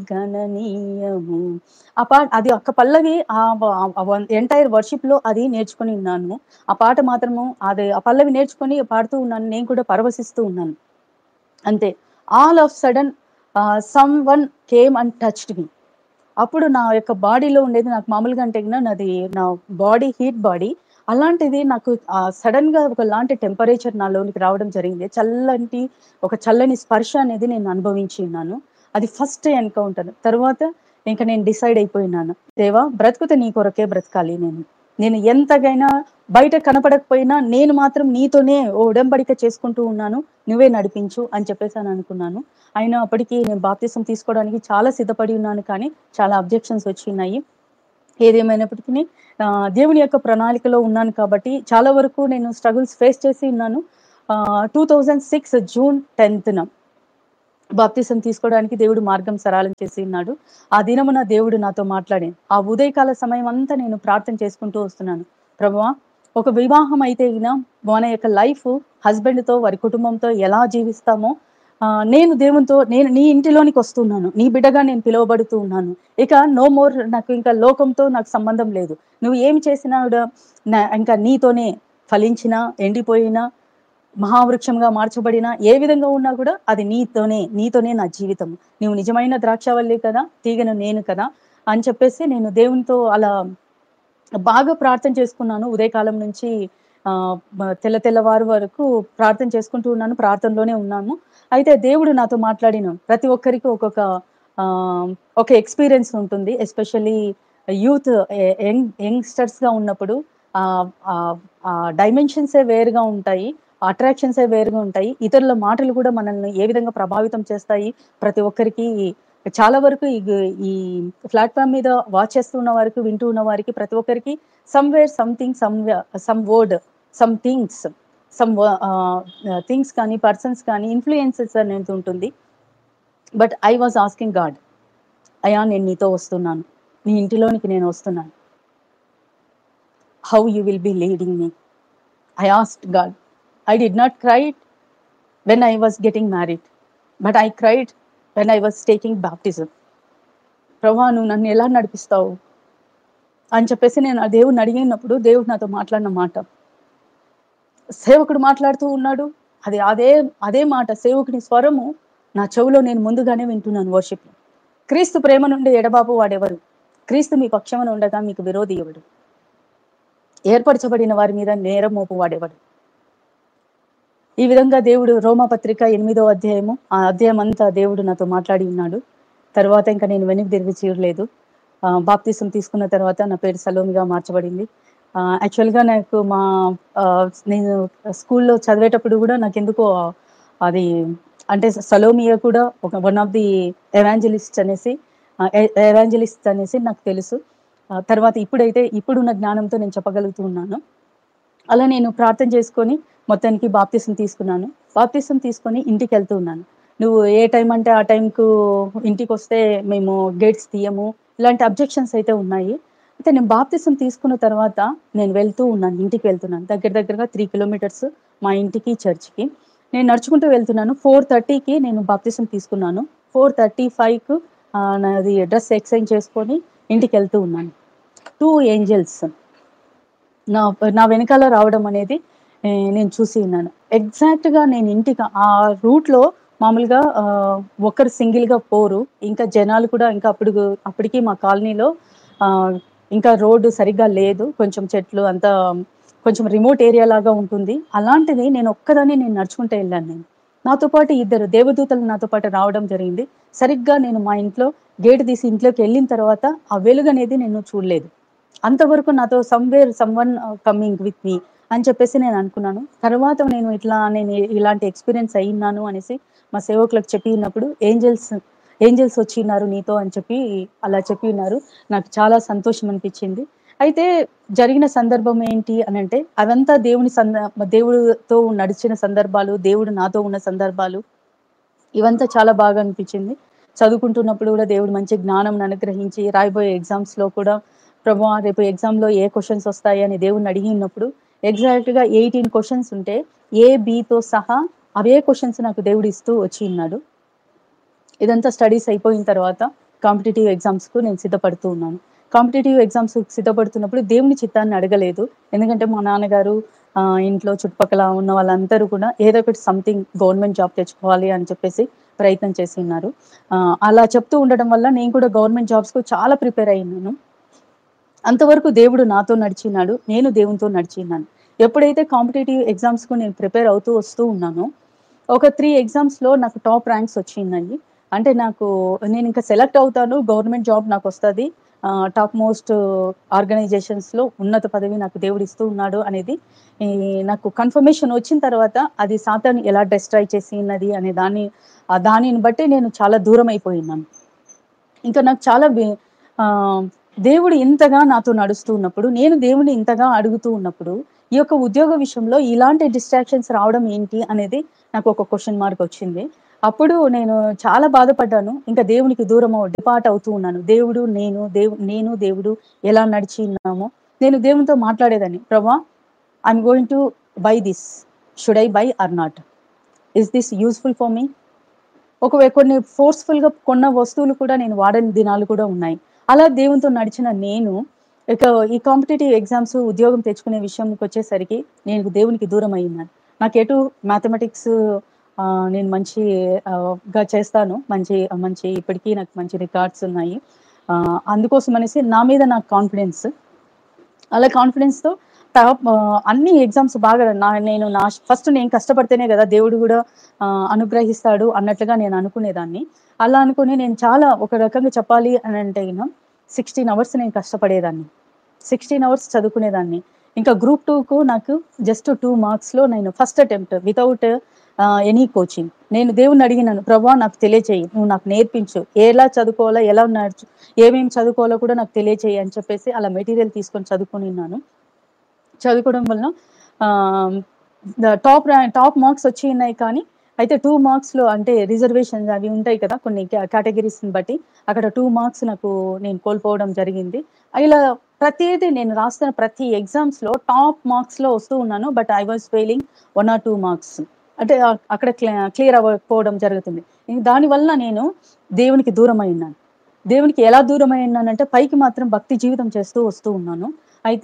గణనీయము ఆ పాట అది ఒక్క పల్లవి ఆ ఎంటైర్ వర్షిప్ లో అది నేర్చుకుని ఉన్నాను ఆ పాట మాత్రము అది ఆ పల్లవి నేర్చుకొని పాడుతూ ఉన్నాను నేను కూడా పరవశిస్తూ ఉన్నాను అంతే all of sudden some one came and touched me అప్పుడు నా యొక్క బాడీలో ఉండేది నాకు మామూలుగా అంటే గిన నాది నా బాడీ హీట్ బాడీ అలాంటిది నాకు సడన్ గా ఒక లాంటి టెంపరేచర్ నాలోనికి రావడం జరిగింది చల్లంటి ఒక చల్లని స్పర్శ అనేది నేను అనుభవించి ఉన్నాను అది ఫస్ట్ ఎన్కౌంటర్ తర్వాత ఇంకా నేను డిసైడ్ అయిపోయినాను దేవా బ్రతుకుతే నీ కొరకే బ్రతకాలి నేను నేను ఎంతగైనా బయట కనపడకపోయినా నేను మాత్రం నీతోనే ఓ ఉడంబడిక చేసుకుంటూ ఉన్నాను నువ్వే నడిపించు అని చెప్పేసి అని అనుకున్నాను అయినా అప్పటికి నేను బాప్తిసం తీసుకోవడానికి చాలా సిద్ధపడి ఉన్నాను కానీ చాలా అబ్జెక్షన్స్ వచ్చినాయి ఏదేమైనప్పటికీ ఆ, దేవుని యొక్క ప్రణాళికలో ఉన్నాను కాబట్టి చాలా వరకు నేను స్ట్రగుల్స్ ఫేస్ చేసి ఉన్నాను టూ థౌజండ్ సిక్స్ జూన్ టెన్త్న బాప్తిసం తీసుకోవడానికి దేవుడు మార్గం సరళం చేసి ఉన్నాడు ఆ దినమున దేవుడు నాతో మాట్లాడి ఆ ఉదయకాల సమయం అంతా నేను ప్రార్థన చేసుకుంటూ వస్తున్నాను ప్రభువా ఒక వివాహం అయితే గిన మన యొక్క లైఫ్ హస్బెండ్తో వారి కుటుంబంతో ఎలా జీవిస్తామో ఆ, నేను దేవునితో నేను నీ ఇంటిలోనికి వస్తున్నాను నీ బిడ్డగా నేను పిలువబడుతూ ఉన్నాను ఇక నో మోర్ నాకు ఇంకా లోకంతో నాకు సంబంధం లేదు నువ్వు ఏమి చేసినా కూడా నా- ఇంకా నీతోనే ఫలించినా ఎండిపోయినా మహావృక్షంగా మార్చబడిన ఏ విధంగా ఉన్నా కూడా అది నీతోనే నీతోనే నా జీవితం నువ్వు నిజమైన ద్రాక్షవల్లి కదా తీగను నేను కదా అని చెప్పేసి నేను దేవునితో అలా బాగా ప్రార్థన చేసుకున్నాను ఉదయకాలం నుంచి ఆ, మ- తెల్ల తెల్లవారు వరకు ప్రార్థన చేసుకుంటూ ఉన్నాను ప్రార్థనలోనే ఉన్నాను అయితే దేవుడు నాతో మాట్లాడిన ప్రతి ఒక్కరికి ఒక్కొక్క ఆ, ఒక ఎక్స్పీరియన్స్ ఉంటుంది ఎస్పెషల్లీ యూత్ యంగ్ యంగ్స్టర్స్గా ఉన్నప్పుడు ఆ డైమెన్షన్సే వేరుగా ఉంటాయి అట్రాక్షన్సే వేరుగా ఉంటాయి ఇతరుల మాటలు కూడా మనల్ని ఏ విధంగా ప్రభావితం చేస్తాయి ప్రతి ఒక్కరికి చాలా వరకు ఈ ఈ ప్లాట్ఫామ్ మీద వాచ్ చేస్తున్న వారికి వింటూ ఉన్న వారికి ప్రతి ఒక్కరికి somewhere something some some word some things some things కానీ పర్సన్స్ కానీ ఇన్ఫ్లుయెన్సెస్ అనేది ఉంటుంది but I was asking God అయా నేను నీతో వస్తున్నాను నీ ఇంటిలోనికి నేను వస్తున్నాను how you will be leading me I asked God I did not cry when I was getting married but I cried when I was taking baptism ప్రభా నువ్వు నన్ను ఎలా నడిపిస్తావు అని చెప్పేసి నేను ఆ దేవుడిని అడిగినప్పుడు దేవుడు నాతో మాట్లాడిన మాట సేవకుడు మాట్లాడుతూ ఉన్నాడు అది అదే అదే మాట సేవకుని స్వరము నా చెవులో నేను ముందుగానే వింటున్నాను వర్షిప్ క్రీస్తు ప్రేమ నుండి ఎడబాబు వాడెవరు క్రీస్తు మీ పక్షమున ఉండగా మీకు విరోధి ఎవడు ఏర్పరచబడిన వారి మీద నేరం మోపు వాడేవాడు ఈ విధంగా దేవుడు రోమపత్రిక ఎనిమిదో అధ్యాయము ఆ అధ్యాయం అంతా దేవుడు నాతో మాట్లాడి ఉన్నాడు తర్వాత ఇంకా నేను వెనక్కి తిరిగి చీరలేదు బాప్తీసం తీసుకున్న తర్వాత నా పేరు సలోమిగా మార్చబడింది యాక్చువల్గా నాకు మా ఆ, నేను స్కూల్లో చదివేటప్పుడు కూడా నాకు ఎందుకో అది అంటే సలోమియా కూడా ఒక వన్ ఆఫ్ ది ఎవాంజలిస్ట్ అనేసి ఎవాంజలిస్ట్ అనేసి నాకు తెలుసు ఆ, తర్వాత ఇప్పుడైతే ఇప్పుడున్న జ్ఞానంతో నేను చెప్పగలుగుతూ ఉన్నాను అలా నేను ప్రార్థన చేసుకొని మొత్తానికి బాప్తిసం తీసుకున్నాను బాప్తిసం తీసుకొని ఇంటికి వెళ్తూ ఉన్నాను నువ్వు ఏ టైం అంటే ఆ టైంకు ఇంటికి వస్తే మేము గేట్స్ తీయము ఇలాంటి అబ్జెక్షన్స్ అయితే ఉన్నాయి అయితే నేను బాప్తిసం తీసుకున్న తర్వాత నేను వెళ్తూ ఉన్నాను ఇంటికి వెళ్తున్నాను దగ్గర దగ్గరగా త్రీ కిలోమీటర్స్ మా ఇంటికి చర్చ్కి నేను నడుచుకుంటూ వెళ్తున్నాను ఫోర్ థర్టీకి నేను బాప్తిసం తీసుకున్నాను ఫోర్ థర్టీ ఫైవ్కు నాది డ్రెస్ ఎక్స్చేంజ్ చేసుకొని ఇంటికి వెళ్తూ ఉన్నాను టూ ఏంజల్స్ నా నా వెనకాల రావడం అనేది ఏ, నేను చూసి ఉన్నాను ఎగ్జాక్ట్ గా నేను ఇంటికి ఆ రూట్ లో మామూలుగా ఆ, ఒకరు సింగిల్ గా పోరు ఇంకా జనాలు కూడా ఇంకా అప్పుడు అప్పటికి మా కాలనీలో ఆ, ఇంకా రోడ్డు సరిగ్గా లేదు కొంచెం చెట్లు అంతా కొంచెం రిమోట్ ఏరియా లాగా ఉంటుంది అలాంటిది నేను ఒక్కదాన్ని నేను నడుచుకుంటూ వెళ్ళాను నేను నాతో పాటు ఇద్దరు దేవదూతలు నాతో పాటు రావడం జరిగింది సరిగ్గా నేను మా ఇంట్లో గేట్ తీసి ఇంట్లోకి వెళ్ళిన తర్వాత ఆ వెలుగు అనేది నేను చూడలేదు అంతవరకు నాతో somewhere someone coming with me అని చెప్పేసి నేను అనుకున్నాను తర్వాత నేను ఇట్లా నేను ఇలాంటి ఎక్స్పీరియన్స్ అయినాను అనేసి మా సేవకులకు చెప్పి ఉన్నప్పుడు ఏంజల్స్ ఏంజల్స్ వచ్చి ఉన్నారు నీతో అని చెప్పి అలా చెప్పి ఉన్నారు నాకు చాలా సంతోషం అనిపించింది అయితే జరిగిన సందర్భం ఏంటి అని అంటే అదంతా దేవుని సంద దేవుడితో నడిచిన సందర్భాలు దేవుడు నాతో ఉన్న సందర్భాలు ఇవంతా చాలా బాగా అనిపించింది చదువుకుంటున్నప్పుడు కూడా దేవుడు మంచి జ్ఞానం అనుగ్రహించి రాయబోయే ఎగ్జామ్స్ లో కూడా ప్రభు రేపు ఎగ్జామ్ లో ఏ క్వశ్చన్స్ వస్తాయి అని దేవుడిని అడిగినప్పుడు ఎగ్జాక్ట్ గా ఎయిటీన్ క్వశ్చన్స్ ఉంటే ఏ బితో సహా అవే క్వశ్చన్స్ నాకు దేవుడు ఇస్తూ వచ్చి ఉన్నాడు ఇదంతా స్టడీస్ అయిపోయిన తర్వాత కాంపిటేటివ్ ఎగ్జామ్స్‌కు నేను సిద్ధపడుతూ ఉన్నాను. కాంపిటేటివ్ ఎగ్జామ్స్ సిద్ధపడుతున్నప్పుడు దేవుని చిత్తాన్ని అడగలేదు. ఎందుకంటే మా నాన్నగారు ఆహ్, ఇంట్లో చుట్టుపక్కల ఉన్న వాళ్ళందరూ కూడా ఏదో ఒకటి సంథింగ్ గవర్నమెంట్ జాబ్ తెచ్చుకోవాలి అని చెప్పేసి ప్రయత్నం చేసి ఉన్నారు. ఆహ్, అలా చెప్తూ ఉండడం వల్ల నేను కూడా గవర్నమెంట్ జాబ్స్‌కు చాలా ప్రిపేర్ అయ్యున్నాను. అంతవరకు దేవుడు నాతో నడిచినాడు. నేను దేవునితో నడిచిన్నాను. ఎప్పుడైతే కాంపిటేటివ్ ఎగ్జామ్స్‌కు నేను ప్రిపేర్ అవుతూ వస్తూ ఉన్నానో, ఒక 3 ఎగ్జామ్స్‌లో నాకు టాప్ ర్యాంక్స్ వచ్చిందండి. అంటే నాకు నేనింక సెలెక్ట్ అవుతాను. గవర్నమెంట్ జాబ్ నాకొస్తది. ఆహ్, టాప్ మోస్ట్ ఆర్గనైజేషన్స్‌లో ఉన్నత పదవి నాకు దేవుడు ఇస్తూ ఉన్నాడు అనేది ఈ నాకు కన్ఫర్మేషన్ వచ్చిన తర్వాత అది సాతాను ఎలా డిస్ట్రాయ్ చేసినది అనే దాన్ని ఆహ్, దానిని బట్టి నేను చాలా దూరం అయిపోయున్నాను. ఇంకా నాకు చాలా బె ఆహ్, దేవుడు ఇంతగా నాతో నడుస్తూ ఉన్నప్పుడు, నేను దేవుడిని ఇంతగా అడుగుతూ ఉన్నప్పుడు, ఈ యొక్క ఉద్యోగ విషయంలో ఇలాంటి డిస్ట్రాక్షన్స్ రావడం ఏంటి అనేది నాకు ఒక క్వెషన్ మార్క్ వచ్చింది. అప్పుడు నేను చాలా బాధపడ్డాను. ఇంకా దేవునికి దూరం అవ్ డిపార్ట్ అవుతూ ఉన్నాను. దేవుడు, నేను దేవు నేను దేవుడు ఎలా నడిచి ఉన్నామో, నేను దేవునితో మాట్లాడేదాన్ని. ప్రభా! I'm going to buy this. Should I buy or not? Is this useful for me? ఒకవే కొన్ని ఫోర్స్‌ఫుల్‌గా కొన్న వస్తువులు కూడా నేను వాడని దినాలు కూడా ఉన్నాయి. అలా దేవునితో నడిచిన నేను, ఇక ఈ కాంపిటేటివ్ ఎగ్జామ్స్ ఉద్యోగం తెచ్చుకునే విషయంకొచ్చేసరికి నేను దేవునికి దూరం అయ్యున్నాను. నాకెటు మ్యాథమెటిక్స్ ఆహ్, నేను మంచి ఆహ్, గా చేస్తాను. మంచి మంచి ఇప్పటికి నాకు మంచి రికార్డ్స్ ఉన్నాయి. ఆహ్, అందుకోసం అనేసి నా మీద నాకు కాన్ఫిడెన్స్. అలా కాన్ఫిడెన్స్‌తో టాప్ ఆహ్, అన్ని ఎగ్జామ్స్ బాగా నా నేను నా ఫస్ట్ నేను కష్టపడితేనే గదా! దేవుడు గూడా ఆహ్, అనుగ్రహిస్తాడు అన్నట్లుగా నేను అనుకునేదాన్ని. అలా అనుకుని నేను చాలా ఒక రకంగా చెప్పాలి అనంటే గిన 16 అవర్స్ నేను కష్టపడేదాన్ని. 16 అవర్స్ చదువుకునేదాన్ని. ఇంకా గ్రూప్ 2కు నాకు జస్ట్ 2 మార్క్స్‌లో నేను first attempt without ah, any coaching. నేను దేవుడిని అడిగినాను. ప్రభా! నాకు తెలియచేయి. నువ్వు నాకు నేర్పించు. ఎలా చదువుకోవాలో, ఎలా నడుచు ఏమేమి చదువుకోవాలో కూడా నాకు తెలియచేయి అని చెప్పేసి అలా మెటీరియల్ తీసుకొని చదువుకొనున్నాను. చదువుకోవడం వలన ఆహ్, ద టాప్ ర్యా టాప్ మార్క్స్ వచ్చియున్నాయి కానీ, అయితే 2 మార్క్స్‌లో అంటే రిజర్వేషన్స్ అవి ఉంటాయి కదా! కొన్ని కే కేటగరీస్‌ని బట్టి అక్కడ 2 మార్క్స్ నాకు నేను కోల్పోవడం జరిగింది. ఇలా ప్రతీదీ నేను రాస్తున్న ప్రతి ఎగ్జామ్స్‌లో టాప్ మార్క్స్‌లో వస్తూ ఉన్నాను. But I was failing 1 or 2 marks. అంటే ఆహ్, అక్కడ క్ల క్లియర్ అవ్వకపోవడం జరుగుతుంది. దానివల్ల నేను దేవునికి దూరమయ్యున్నాను. దేవునికి ఎలా దూరమయ్యున్నానంటే పైకి మాత్రం భక్తి జీవితం చేస్తూ వస్తూ ఉన్నాను. అయితే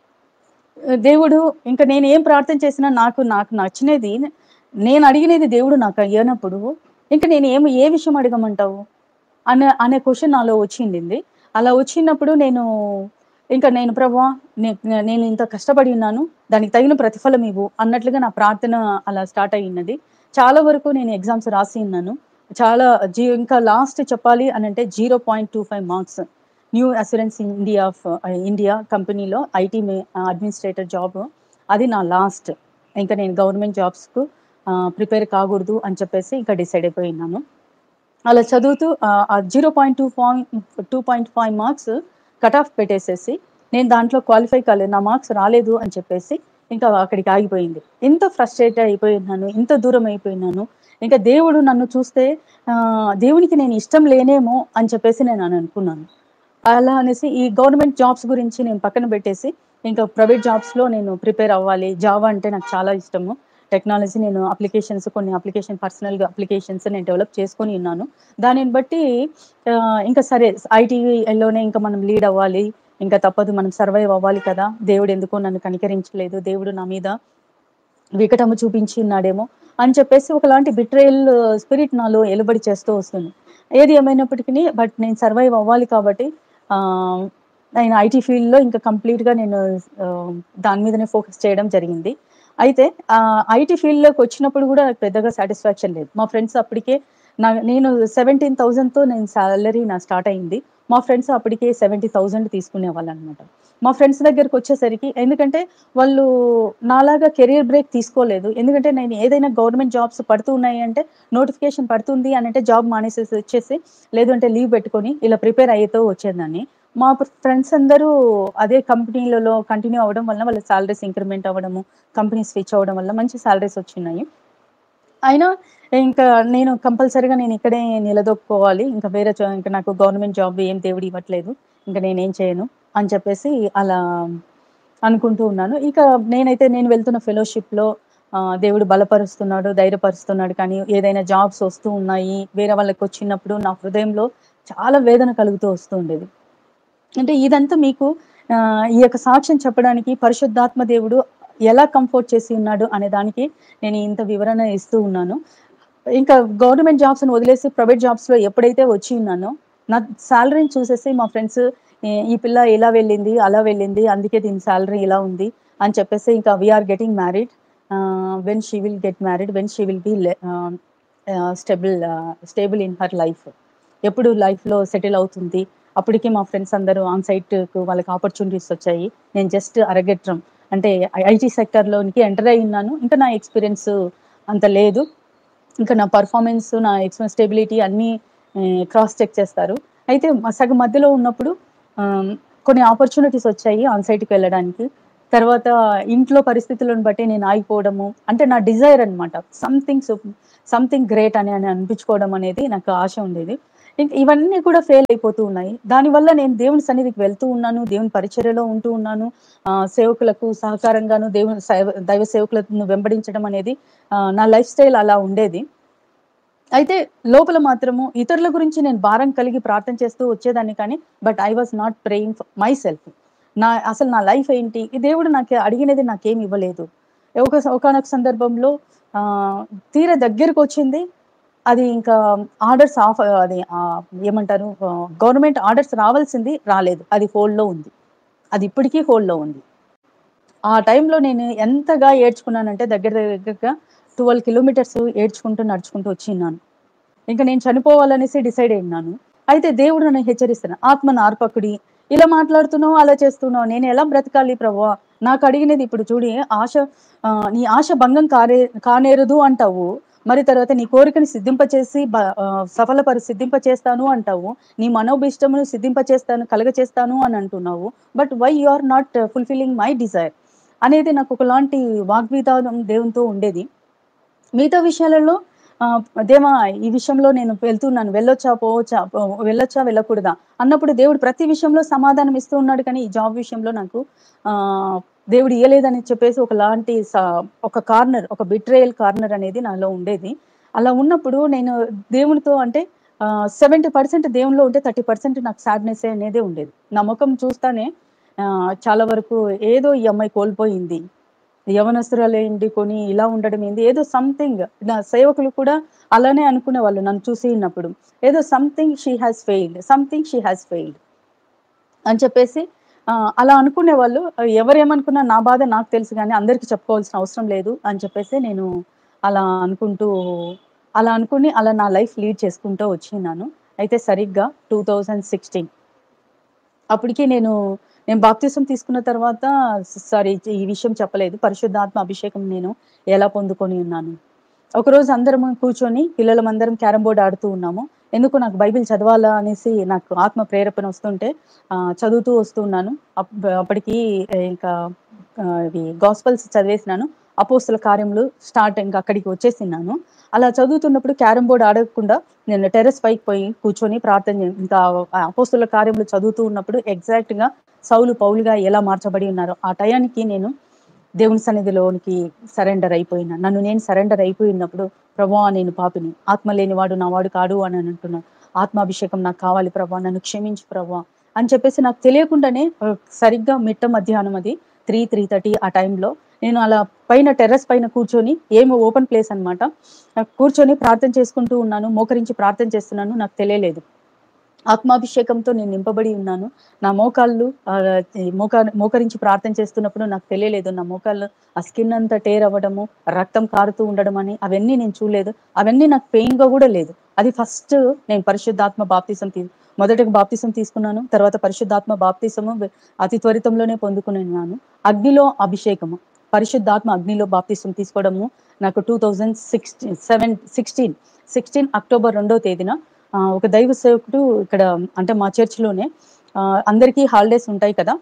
ఆహ్, దేవుడు ఇంక నేను ఏం ప్రార్థన చేసినా నాకు నాకు నచ్చినది నేను అడిగినది దేవుడు నాకు ఇయ్యనప్పుడు, ఇంక నేను ఏమి ఏ విషయం అడగమంటావు? అనే అనే క్వెషన్ నాలో వచ్చిండింది. అలా వచ్చినప్పుడు నేను ఇంక నేను ప్రభువా! నే నేను ఇంత కష్టపడి ఉన్నాను. దానికి తగిన ప్రతిఫలం ఇవ్వు అన్నట్లుగా నా ప్రార్థన అలా స్టార్ట్ అయ్యున్నది. చాలా వరకు నేను ఎగ్జామ్స్ రాసి ఉన్నాను. చాలా జీ ఇంకా లాస్ట్ చెప్పాలి అనంటే 0.25 marks. New assurance India of India కంపెనీలో ఐటీ మే అడ్మినిస్ట్రేటర్ జాబ్. అది నా లాస్ట్. ఇంక నేను గవర్నమెంట్ జాబ్స్‌కు ఆహ్, ప్రిపేర్ కాకూడదు అని చెప్పేసి ఇంకా డిసైడ్ అయిపోయున్నాను. అలా చదువుతూ ఆహ్, ఆ 0.2 పాయింట్ 2.5 మార్క్స్ కట్ ఆఫ్ పెట్టేసేసి, నేను దాంట్లో క్వాలిఫై కాలేదు. నా మార్క్స్ రాలేదు అని చెప్పేసి ఇంకా అక్కడికి ఆగిపోయింది. ఇంత ఫ్రస్ట్రేట్ అయిపోయున్నాను. ఇంత దూరం అయిపోయున్నాను. ఇంక దేవుడు నన్ను చూస్తే ఆహ్, దేవునికి నేను ఇష్టం లేనేమో అని చెప్పేసి నేను అని అనుకున్నాను. అలా అనేసి ఈ గవర్నమెంట్ జాబ్స్ గురించి నేను పక్కన పెట్టేసి, ఇంకా ప్రైవేట్ జాబ్స్‌లో నేను ప్రిపేర్ అవ్వాలి. జావా అంటే నాకు చాలా ఇష్టము. టెక్నాలజీ నేను అప్లికేషన్స్ కొన్ని అప్లికేషన్ పర్సనల్‌గా అప్లికేషన్స్ నేను డెవలప్ చేసుకొని ఉన్నాను. దానిని బట్టి ఆహ్, ఇంకా సరే ఐటీలోనే ఇంకా మనం లీడ్ అవ్వాలి. ఇంకా తప్పదు మనం సర్వైవ్ అవ్వాలి కదా! దేవుడు ఎందుకో నన్ను కనికరించలేదు. దేవుడు నా మీద వికటము చూపించి ఉన్నాడేమో అని చెప్పేసి ఒకలాంటి బిట్రేయల్ స్పిరిట్ నాలో ఎలుబడి చేస్తూ వస్తుంది. ఏది ఏమైనప్పటికిని బట్ నేను సర్వైవ్ అవ్వాలి కాబట్టి ఆహ్, నేను ఐటీ ఫీల్డ్‌లో ఇంకా కంప్లీట్‌గా నేను ఆహ్, దాని మీదనే ఫోకస్ చేయడం జరిగింది. అయితే ఆహ్, ఐటీ ఫీల్డ్‌లోకి వచ్చినప్పుడు కూడా నాకు పెద్దగా సాటిస్ఫాక్షన్ లేదు. మా ఫ్రెండ్స్ అప్పటికే నా నేను 17,000తో నేను సాలరీ నా స్టార్ట్ అయింది. మా ఫ్రెండ్స్ అప్పటికే 70,000 తీసుకునేవాళ్ళనమాట. మా ఫ్రెండ్స్ దగ్గరకొచ్చేసరికి ఎందుకంటే వాళ్ళు నాలాగా కెరియర్ బ్రేక్ తీసుకోలేదు. ఎందుకంటే నేను ఏదైనా గవర్నమెంట్ జాబ్స్ పడుతూ ఉన్నాయి అంటే నోటిఫికేషన్ పడుతుంది అనంటే జాబ్ మానేసేసి వచ్చేసి, లేదు అంటే లీవ్ పెట్టుకొని ఇలా ప్రిపేర్ అయ్యితూ వచ్చేదాన్ని. మా ఫ్రెండ్స్ అందరూ అదే కంపెనీలలో కంటిన్యూ అవ్వడం వలన వాళ్ళ సాలరీస్ ఇంక్రిమెంట్ అవ్వడము, కంపెనీ స్విచ్ అవ్వడం వల్ల మంచి సాలరీస్ వచ్చినాయి. అయినా ఇంకా నేను కంపల్సరీగా నేను ఇక్కడే నిలదొక్కుకోవాలి. ఇంకా వేరే చో ఇంక నాకు గవర్నమెంట్ జాబ్ ఏం దేవుడు ఇవ్వట్లేదు. ఇంక నేనేం చేయను అని చెప్పేసి అలా అనుకుంటూ ఉన్నాను. ఇక నేనైతే నేను వెళ్తున్న ఫెలోషిప్‌లో ఆహ్, దేవుడు బలపరుస్తున్నాడు, ధైర్యపరుస్తున్నాడు కానీ ఏదైనా జాబ్స్ వస్తూ ఉన్నాయి. వేరే వాళ్ళకొచ్చినప్పుడు నా హృదయంలో చాలా వేదన కలుగుతూ వస్తూ ఉండేది అంటే ఇదంతా మీకు ఆ, ఈ యొక్క సాక్ష్యం చెప్పడానికి పరిశుద్ధాత్మ దేవుడు ఎలా కంఫర్ట్ చేసి ఉన్నాడు అనే దానికి నేను ఇంత వివరణ ఇస్తూ ఉన్నాను ఇంకా గవర్నమెంట్ జాబ్స్ వదిలేసి ప్రైవేట్ జాబ్స్ లో ఎప్పుడైతే వచ్చి ఉన్నానో నా శాలరీని చూసేసి మా ఫ్రెండ్స్ ఈ పిల్ల ఇలా వెళ్ళింది అలా వెళ్ళింది అందుకే దీని శాలరీ ఇలా ఉంది అని చెప్పేసి ఇంకా we're getting married when she will get married when she will be stable stable in her life ఎప్పుడు life లో సెటిల్ అవుతుంది అప్పటికి మా ఫ్రెండ్స్ అందరూ ఆన్ సైట్ వాళ్ళకి ఆపర్చునిటీస్ వచ్చాయి నేను జస్ట్ అరగెట్రం అంటే ఐటీ సెక్టర్లోనికి ఎంటర్ అయి ఉన్నాను ఇంకా నా ఎక్స్పీరియన్స్ అంత లేదు ఇంకా నా పర్ఫార్మెన్స్ నా ఎక్స్పీరియన్స్ స్టెబిలిటీ అన్నీ క్రాస్ చెక్ చేస్తారు అయితే మ- సగం మధ్యలో ఉన్నప్పుడు ఆ, కొన్ని ఆపర్చునిటీస్ వచ్చాయి ఆన్ సైట్కి వెళ్ళడానికి తర్వాత ఇంట్లో పరిస్థితులను బట్టి నేను ఆగిపోవడము అంటే నా డిజైర్ అన్నమాట సంథింగ్ సంథింగ్ గ్రేట్ అని అని అనిపించుకోవడం అనేది నాకు ఆశ ఉండేది ఇంక ఇవన్నీ కూడా ఫెయిల్ అయిపోతూ ఉన్నాయి దానివల్ల నేను దేవుని సన్నిధికి వెళ్తూ ఉన్నాను దేవుని పరిచర్యలో ఉంటూ ఉన్నాను ఆ, సేవకులకు సహకారంగాను దేవుని సేవ- దైవ సేవకులను వెంబడించడం అనేది ఆ, నా లైఫ్ స్టైల్ అలా ఉండేది అయితే లోపల మాత్రము ఇతరుల గురించి నేను భారం కలిగి ప్రార్థన చేస్తూ వచ్చేదాన్ని కానీ but I was not praying myself నా అసలు నా లైఫ్ ఏంటి ఈ దేవుడు నాకు అడిగినది నాకేం ఇవ్వలేదు ఒక ఒకనొక సందర్భంలో ఆ, తీర దగ్గరకు వచ్చింది అది ఇంకా ఆర్డర్స్ ఆఫ్ అది ఆ, ఏమంటారు గవర్నమెంట్ ఆర్డర్స్ రావాల్సింది రాలేదు అది హోల్డ్లో ఉంది అది ఇప్పటికీ హోల్డ్లో ఉంది ఆ టైంలో నేను ఎంతగా ఏడ్చుకున్నానంటే దగ్గర దగ్గరగా ట్వెల్వ్ కిలోమీటర్స్ ఏడ్చుకుంటూ నడుచుకుంటూ వచ్చిన్నాను ఇంకా నేను చనిపోవాలనేసి డిసైడ్ అయినాను అయితే దేవుడు నన్ను హెచ్చరిస్తాను ఆత్మ నార్పకుడి ఇలా మాట్లాడుతున్నావు అలా చేస్తున్నావు నేను ఎలా బ్రతకాలి ప్రభు నాకు అడిగినది ఇప్పుడు చూడి ఆశ ఆ, నీ ఆశ భంగం కారే కానేరదు అంటావు మరి తర్వాత నీ కోరికని సిద్ధింపచేసి బ- ఆ, సఫలపరి సిద్ధింపచేస్తాను అంటావు నీ మనోభిష్టమును సిద్ధింపచేస్తాను కలగచేస్తాను అని అంటున్నావు but why you are not fulfilling my desire అనేది నాకు ఒకలాంటి వాగ్విధానం దేవునితో ఉండేది మిగతా విషయాలలో ఆ, దేవా ఈ విషయంలో నేను వెళ్తున్నాను వెళ్ళొచ్చా పోవచ్చా పో- వెళ్ళొచ్చా వెళ్ళకూడదా అన్నప్పుడు దేవుడు ప్రతి విషయంలో సమాధానం ఇస్తూ ఉన్నాడు కానీ ఈ జాబ్ విషయంలో నాకు ఆ దేవుడు ఇయ్యలేదని చెప్పేసి ఒకలాంటి స- ఒక కార్నర్ ఒక బిట్రేయల్ కార్నర్ అనేది నాలో ఉండేది అలా ఉన్నప్పుడు నేను దేవునితో అంటే సెవెంటీ పర్సెంట్ దేవునిలో ఉంటే థర్టీ పర్సెంట్ నాకు సాడ్నెస్ అనేది ఉండేది నా ముఖం చూస్తానే ఆ, చాలా వరకు ఏదో ఈ అమ్మాయి కోల్పోయింది యవనస్తురాలు ఏంటి కొని ఇలా ఉండడం ఏంది ఏదో సంథింగ్ నా సేవకులు కూడా అలానే అనుకునే వాళ్ళు నన్ను చూసి ఉన్నప్పుడు ఏదో something she has failed something she has failed అని చెప్పేసి ఆ, అలా అనుకునే వాళ్ళు ఎవరేమనుకున్నా నా బాధ నాకు తెలుసు కానీ అందరికీ చెప్పుకోవాల్సిన అవసరం లేదు అని చెప్పేసి నేను అలా అనుకుంటూ అలా అనుకుని అలా నా లైఫ్ లీడ్ చేసుకుంటూ వచ్చినాను అయితే సరిగ్గా టూ థౌజండ్ సిక్స్టీన్ అప్పటికి నేను నేను బాప్తిసం తీసుకున్న తర్వాత సారీ ఈ విషయం చెప్పలేదు పరిశుద్ధాత్మ అభిషేకం నేను ఎలా పొందుకొని ఉన్నాను ఒకరోజు అందరం కూర్చొని పిల్లలమందరం క్యారమ్ బోర్డ్ ఆడుతూ ఉన్నాము ఎందుకు నాకు బైబిల్ చదవాలా అనేసి నాకు ఆత్మ ప్రేరేపణ వస్తుంటే ఆ, చదువుతూ వస్తున్నాను అప్- అప్పటికి ఇంకా ఆ, ఇవి గాస్పల్స్ చదివేసినాను అపోస్తుల కార్యములు స్టార్ట్ ఇంకా అక్కడికి వచ్చేసినాను అలా చదువుతున్నప్పుడు క్యారమ్ బోర్డ్ ఆడకుండా నేను టెర్రస్ పైకి పోయి కూర్చొని ప్రార్థన చే- ఇంకా ఆ అపోస్తుల కార్యములు చదువుతూ ఉన్నప్పుడు ఎగ్జాక్ట్ గా సౌలు పౌలుగా ఎలా మార్చబడి ఉన్నారో ఆ టయానికి నేను దేవుని సన్నిధిలోనికి సరెండర్ అయిపోయినా నన్ను నేను సరెండర్ అయిపోయినప్పుడు ప్రభా నేను పాపిని ఆత్మ లేనివాడు నా వాడు కాడు అని అంటున్నాను ఆత్మాభిషేకం నాకు కావాలి ప్రభా నన్ను క్షమించు ప్రభా అని చెప్పేసి నాకు తెలియకుండానే ఆ, సరిగ్గా మిట్ట మధ్యాహ్నం అది త్రీ త్రీ థర్టీ ఆ టైంలో నేను అలా పైన టెర్రస్ పైన కూర్చొని ఏమో ఓపెన్ ప్లేస్ అనమాట కూర్చొని ప్రార్థన చేసుకుంటూ ఉన్నాను మోకరించి ప్రార్థన చేస్తున్నాను నాకు తెలియలేదు ఆత్మాభిషేకంతో నేను నింపబడి ఉన్నాను నా మోకాళ్ళు ఆ, ఈ మోకా మోకరించి ప్రార్థన చేస్తున్నప్పుడు నాకు తెలియలేదు నా మోకాళ్ళు ఆ స్కిన్ అంతా టేర్ అవ్వడము రక్తం కారుతూ ఉండడం అని అవన్నీ నేను చూడలేదు అవన్నీ నాకు పెయిన్ గా కూడా లేదు అది ఫస్ట్ నేను పరిశుద్ధాత్మ బాప్తిసం తీ మొదటగా బాప్తిసం తీసుకున్నాను తర్వాత పరిశుద్ధాత్మ బాప్తిసము అతి త్వరితంలోనే పొందుకున్నాను అగ్నిలో అభిషేకము పరిశుద్ధాత్మ అగ్నిలో బాప్తిసం తీసుకోవడము నాకు two thousand sixteen seven sixteen sixteen October రెండో తేదీన ఆ, ఒక దైవ సేవకుడు ఇక్కడ అంటే మా చర్చిలోనే ఆ, అందరికీ హాలిడేస్ ఉంటాయి కదా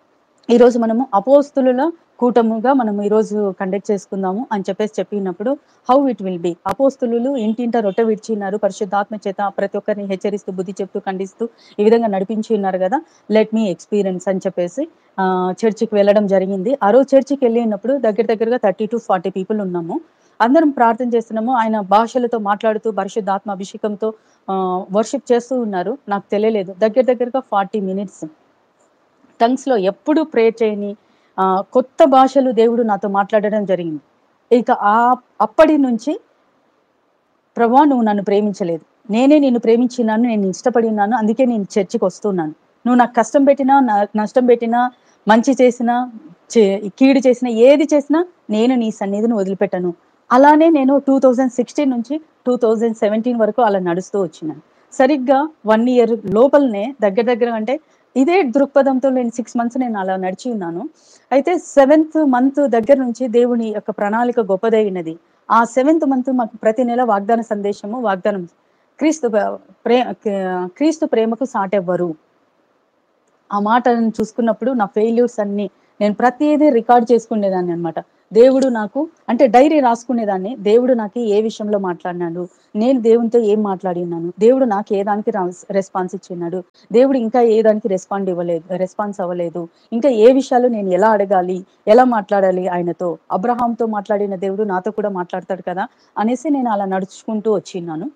ఈ రోజు మనము అపోస్తుల కూటముగా మనం ఈ రోజు కండక్ట్ చేసుకుందాము అని చెప్పేసి చెప్పినప్పుడు హౌ ఇట్ విల్ బి అపోస్తులు ఇంటింట రొట్టె విడిచిన్నారు పరిశుద్ధాత్మ చేత ప్రతి ఒక్కరిని హెచ్చరిస్తూ బుద్ధి చెప్తూ ఖండిస్తూ ఈ విధంగా నడిపించి ఉన్నారు కదా లెట్ మీ ఎక్స్పీరియన్స్ అని చెప్పేసి ఆ, చర్చికి వెళ్ళడం జరిగింది ఆ రోజు చర్చికి వెళ్ళినప్పుడు దగ్గర దగ్గరగా థర్టీ టు ఫార్టీ పీపుల్ ఉన్నాము అందరం ప్రార్థన చేస్తున్నాము ఆయన భాషలతో మాట్లాడుతూ పరిశుద్ధాత్మ అభిషేకంతో వర్షిప్ చేస్తూ ఉన్నారు నాకు తెలియలేదు దగ్గర దగ్గరగా ఫార్టీ మినిట్స్ టంగ్స్లో ఎప్పుడు ప్రే చేయని ఆ, కొత్త భాషలు దేవుడు నాతో మాట్లాడడం జరిగింది ఇక ఆ అప్పటి నుంచి ప్రభా నువ్వు నన్ను ప్రేమించలేదు నేనే నిన్ను ప్రేమించినాను నేను ఇష్టపడి ఉన్నాను అందుకే నేను చర్చికి వస్తున్నాను నువ్వు నాకు కష్టం పెట్టినా నా- నష్టం పెట్టినా మంచి చేసినా చే- కీడు చేసినా ఏది చేసినా నేను నీ సన్నిధిని వదిలిపెట్టను అలానే నేను టూ థౌజండ్ సిక్స్టీన్ నుంచి టూ థౌజండ్ సెవెంటీన్ వరకు అలా నడుస్తూ వచ్చినాను సరిగ్గా వన్ ఇయర్ లోపలనే దగ్గర దగ్గర అంటే ఇదే దృక్పథంతో నేను సిక్స్ మంత్స్ నేను అలా నడిచి ఉన్నాను అయితే సెవెంత్ మంత్ దగ్గర నుంచి దేవుని యొక్క ప్రణాళిక గొప్పదైనది ఆ సెవెంత్ మంత్ మాకు ప్రతి నెల వాగ్దాన సందేశము వాగ్దానం క్రీస్తు ప్రే క్రీస్తు ప్రేమకు సాటెవ్వరు ఆ మాటను చూసుకున్నప్పుడు నా ఫెయిల్యూర్స్ అన్ని నేను ప్రతిదీ రికార్డ్ చేసుకునేదాన్ని అన్నమాట దేవుడు నాకు అంటే డైరీ రాసుకునేదాన్ని దేవుడు నాకు ఏ విషయంలో మాట్లాడినాడు నేను దేవునితో ఏం మాట్లాడి ఉన్నాను దేవుడు నాకు ఏ దానికి రెస్పాన్స్ ఇచ్చినాడు దేవుడు ఇంకా ఏ దానికి రెస్పాండ్ ఇవ్వలేదు రెస్పాన్స్ అవ్వలేదు ఇంకా ఏ విషయాలు నేను ఎలా అడగాలి ఎలా మాట్లాడాలి ఆయనతో అబ్రహాంతో మాట్లాడిన దేవుడు నాతో కూడా మాట్లాడతాడు కదా అనేసి నేను అలా నడుచుకుంటూ వచ్చిన్నాను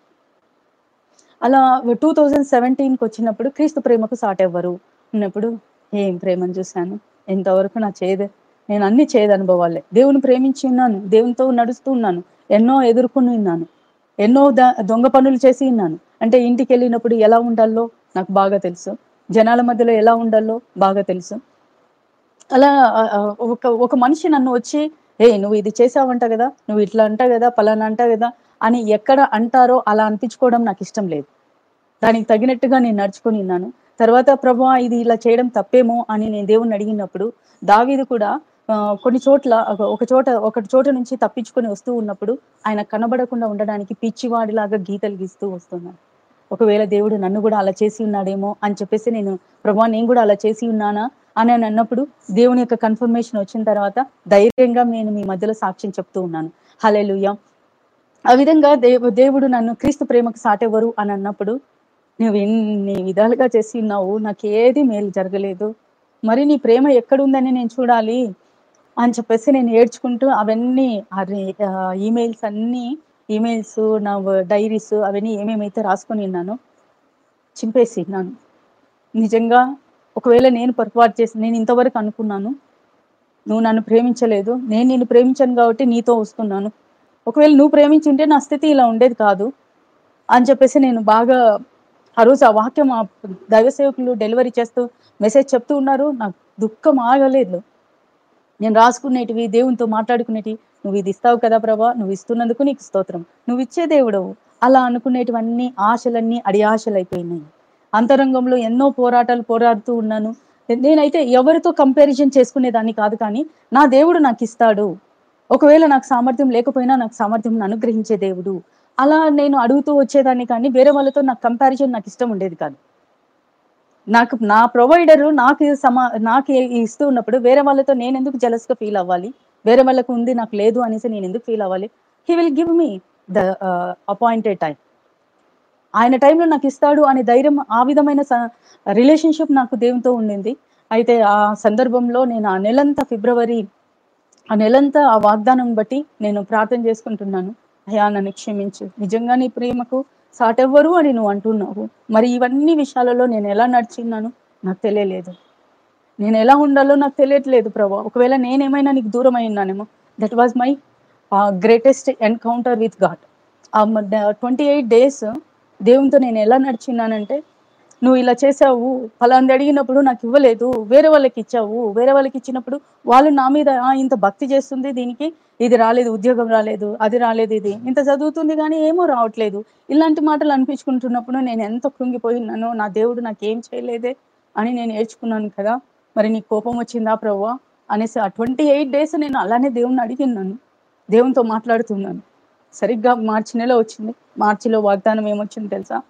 అలా టూ థౌజండ్ సెవెంటీన్కి వచ్చినప్పుడు క్రీస్తు ప్రేమకు సాట్ ఎవ్వరు ఉన్నప్పుడు ఏం ప్రేమను చూశాను ఎంతవరకు నా చేదు నేను అన్ని చేదు అనుభవాలే దేవుని ప్రేమించి ఉన్నాను దేవునితో నడుస్తూ ఉన్నాను ఎన్నో ఎదుర్కొని ఉన్నాను ఎన్నో ద- దొంగ పనులు చేసి ఉన్నాను అంటే ఇంటికి వెళ్ళినప్పుడు ఎలా ఉండాలో నాకు బాగా తెలుసు జనాల మధ్యలో ఎలా ఉండాలో బాగా తెలుసు అలా ఆ, ఆ, ఒక ఒక మనిషి నన్ను వచ్చి ఏ నువ్వు ఇది చేసావంట కదా నువ్వు ఇట్లా అంట కదా పలానా అంట కదా అని ఎక్కడ అంటారో అలా అనిపించుకోవడం నాకు ఇష్టం లేదు దానికి తగినట్టుగా నేను నడుచుకొని ఉన్నాను తర్వాత ప్రభా ఇది ఇలా చేయడం తప్పేమో అని నేను దేవుణ్ణి అడిగినప్పుడు దావీదు కూడా ఆ, కొన్ని చోట్ల ఒక- ఒక చోట ఒక చోట నుంచి తప్పించుకొని వస్తూ ఉన్నప్పుడు ఆయన కనబడకుండా ఉండడానికి పిచ్చివాడిలాగా గీతలు గీస్తూ వస్తున్నాను ఒకవేళ దేవుడు నన్ను కూడా అలా చేసి ఉన్నాడేమో అని చెప్పేసి నేను ప్రభా నేను కూడా అలా చేసి ఉన్నానా అని అని అన్నప్పుడు దేవుని యొక్క కన్ఫర్మేషన్ వచ్చిన తర్వాత ధైర్యంగా నేను మీ మధ్యలో సాక్ష్యం చెప్తూ ఉన్నాను హలెలుయ్య ఆ విధంగా దేవు దేవుడు నన్ను క్రీస్తు ప్రేమకు సాటెవరు అని అన్నప్పుడు నువ్వు ఎన్ని విధాలుగా చేసి ఉన్నావు నాకు ఏది మేలు జరగలేదు మరి నీ ప్రేమ ఎక్కడుందని నేను చూడాలి అని చెప్పేసి నేను ఏడ్చుకుంటూ అవన్నీ ఈమెయిల్స్ అన్నీ ఈమెయిల్స్ నా డైరీస్ అవన్నీ ఏమేమైతే రాసుకొని ఉన్నానో చింపేసి ఉన్నాను నిజంగా ఒకవేళ నేను పొరపాటు చేసి నేను ఇంతవరకు అనుకున్నాను నువ్వు నన్ను ప్రేమించలేదు నేను నిన్ను ప్రేమించాను కాబట్టి నీతో వస్తున్నాను ఒకవేళ నువ్వు ప్రేమించుంటే నా స్థితి ఇలా ఉండేది కాదు అని చెప్పేసి నేను బాగా ఆ రోజు ఆ వాక్యం ఆ దైవ సేవకులు డెలివరీ చేస్తూ మెసేజ్ చెప్తూ ఉన్నారు నాకు దుఃఖం ఆగలేదు నేను రాసుకునేటివి దేవునితో మాట్లాడుకునేటివి నువ్వు ఇది ఇస్తావు కదా ప్రభా నువ్వు ఇస్తున్నందుకు నీకు స్తోత్రం నువ్వు ఇచ్చే దేవుడవు అలా అనుకునేటివన్నీ ఆశలన్నీ అడి ఆశలు అయిపోయినాయి అంతరంగంలో ఎన్నో పోరాటాలు పోరాడుతూ ఉన్నాను నేనైతే ఎవరితో కంపారిజన్ చేసుకునేదాన్ని కాదు కానీ నా దేవుడు నాకు ఇస్తాడు ఒకవేళ నాకు సామర్థ్యం లేకపోయినా నాకు సామర్థ్యం అనుగ్రహించే దేవుడు అలా నేను అడుగుతూ వచ్చేదాన్ని కానీ వేరే వాళ్ళతో నాకు కంపారిజన్ నాకు ఇష్టం ఉండేది కాదు నాకు నా ప్రొవైడర్ నాకు సమా నాకు ఇస్తూ ఉన్నప్పుడు వేరే వాళ్ళతో నేను ఎందుకు jealous గా ఫీల్ అవ్వాలి వేరే వాళ్ళకు ఉంది నాకు లేదు అనేసి నేను ఎందుకు ఫీల్ అవ్వాలి he will give me the appointed time ఆయన టైంలో నాకు ఇస్తాడు అనే ధైర్యం ఆ విధమైన రిలేషన్షిప్ నాకు దేవునితో ఉండింది అయితే ఆ సందర్భంలో నేను ఆ నెలంతా ఫిబ్రవరి ఆ నెలంతా ఆ వాగ్దానం బట్టి నేను ప్రార్థన చేసుకుంటున్నాను అయ్యా నన్ను క్షమించు నిజంగా నీ ప్రేమకు సాటెవ్వరు అని నువ్వు అంటున్నావు మరి ఇవన్నీ విషయాలలో నేను ఎలా నడిచిన్నాను నాకు తెలియలేదు నేను ఎలా ఉండాలో నాకు తెలియట్లేదు ప్రభా ఒకవేళ నేనేమైనా నీకు దూరం అయి ఉన్నానేమో that was my greatest encounter with God twenty eight days దేవునితో నేను ఎలా నడిచిన్నానంటే నువ్వు ఇలా చేసావు ఫలాంది అడిగినప్పుడు నాకు ఇవ్వలేదు వేరే వాళ్ళకి ఇచ్చావు వేరే వాళ్ళకి ఇచ్చినప్పుడు వాళ్ళు నా మీద "ఆ, ఇంత భక్తి చేస్తుంది దీనికి ఇది రాలేదు ఉద్యోగం రాలేదు అది రాలేదు ఇది ఇంత చదువుతుంది కానీ ఏమో రావట్లేదు ఇలాంటి మాటలు అనిపించుకుంటున్నప్పుడు నేను ఎంత కృంగిపోయినానో నా దేవుడు నాకు ఏం చేయలేదే అని నేను ఏడ్చుకున్నాను కదా మరి నీ కోపం వచ్చిందా ప్రవ్వా అనేసి ఆ ట్వంటీ ఎయిట్ డేస్ నేను అలానే దేవుణ్ణి అడిగినాను దేవునితో మాట్లాడుతున్నాను సరిగ్గా మార్చి నెల వచ్చింది మార్చిలో వాగ్దానం ఏమొచ్చింది తెలుసా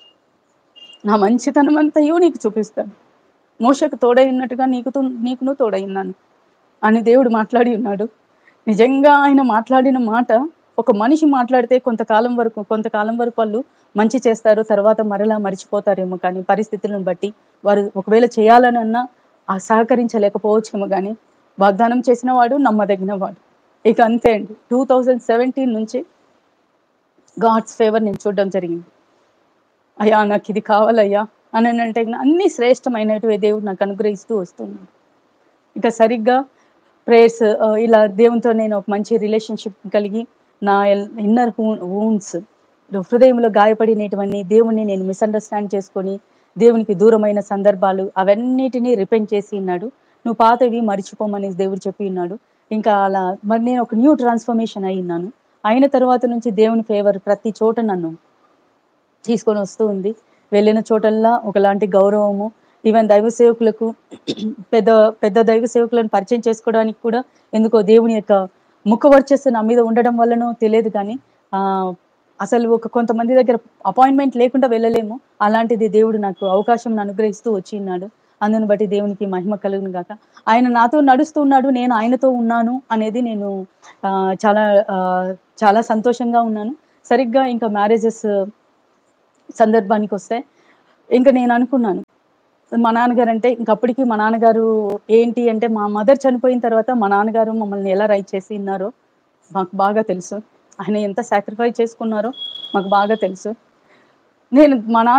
నా మంచితనం అంతయో నీకు చూపిస్తాను మోషకు తోడై ఉన్నట్టుగా నీకు నీకును తోడై ఉన్నాను అని దేవుడు మాట్లాడి ఉన్నాడు నిజంగా ఆయన మాట్లాడిన మాట ఒక మనిషి మాట్లాడితే కొంతకాలం వరకు కొంతకాలం వరకు వాళ్ళు మంచి చేస్తారు తర్వాత మరలా మర్చిపోతారేమో కానీ పరిస్థితులను బట్టి వారు ఒకవేళ చేయాలనన్నా ఆ సహకరించలేకపోవచ్చేమో కానీ వాగ్దానం చేసిన వాడు నమ్మదగిన వాడు ఇక అంతే అండి టూ థౌజండ్ సెవెంటీన్ నుంచి గాడ్స్ ఫేవర్ నేను చూడడం జరిగింది అయ్యా నాకు ఇది కావాలయ్యా అని అంటే అన్ని శ్రేష్టమైనటువంటి దేవుడు నాకు అనుగ్రహిస్తూ వస్తున్నాడు ఇక సరిగ్గా ప్రేయర్స్ ఇలా దేవునితో నేను ఒక మంచి రిలేషన్షిప్ కలిగి నా ఇన్నర్ వూన్స్ హృదయంలో గాయపడినటువంటి దేవుణ్ణి నేను మిస్అండర్స్టాండ్ చేసుకొని దేవునికి దూరమైన సందర్భాలు అవన్నిటినీ రిపెంట్ చేసి ఉన్నాడు నువ్వు పాతవి మర్చిపోమని దేవుడు చెప్పి ఉన్నాడు ఇంకా అలా మరి నేను ఒక న్యూ ట్రాన్స్ఫర్మేషన్ అయినాను అయిన తర్వాత నుంచి దేవుని ఫేవర్ ప్రతి చోట నన్ను తీసుకొని వస్తూ ఉంది వెళ్ళిన చోటల్లా ఒకలాంటి గౌరవము ఈవెన్ దైవ సేవకులకు పెద్ద పెద్ద దైవ సేవకులను పరిచయం చేసుకోవడానికి కూడా ఎందుకో దేవుని యొక్క ముఖ వర్చస్సు నా మీద ఉండడం వల్లనో తెలియదు కానీ ఆ అసలు ఒక కొంతమంది దగ్గర అపాయింట్మెంట్ లేకుండా వెళ్ళలేము అలాంటిది దేవుడు నాకు అవకాశం అనుగ్రహిస్తూ వచ్చి ఉన్నాడు అందుని బట్టి దేవునికి మహిమ కలుగును గాక ఆయన నాతో నడుస్తూ ఉన్నాడు నేను ఆయనతో ఉన్నాను అనేది నేను ఆ, చాలా ఆ, చాలా సంతోషంగా ఉన్నాను సరిగ్గా ఇంకా మ్యారేజెస్ సందర్భానికి వస్తే ఇంకా నేను అనుకున్నాను మా నాన్నగారు అంటే ఇంకప్పటికి మా నాన్నగారు ఏంటి అంటే మా మదర్ చనిపోయిన తర్వాత మా నాన్నగారు మమ్మల్ని ఎలా రైట్ చేసి ఉన్నారో మాకు బాగా తెలుసు ఆయన ఎంత సాక్రిఫైస్ చేసుకున్నారో మాకు బాగా తెలుసు నేను మా నాన్న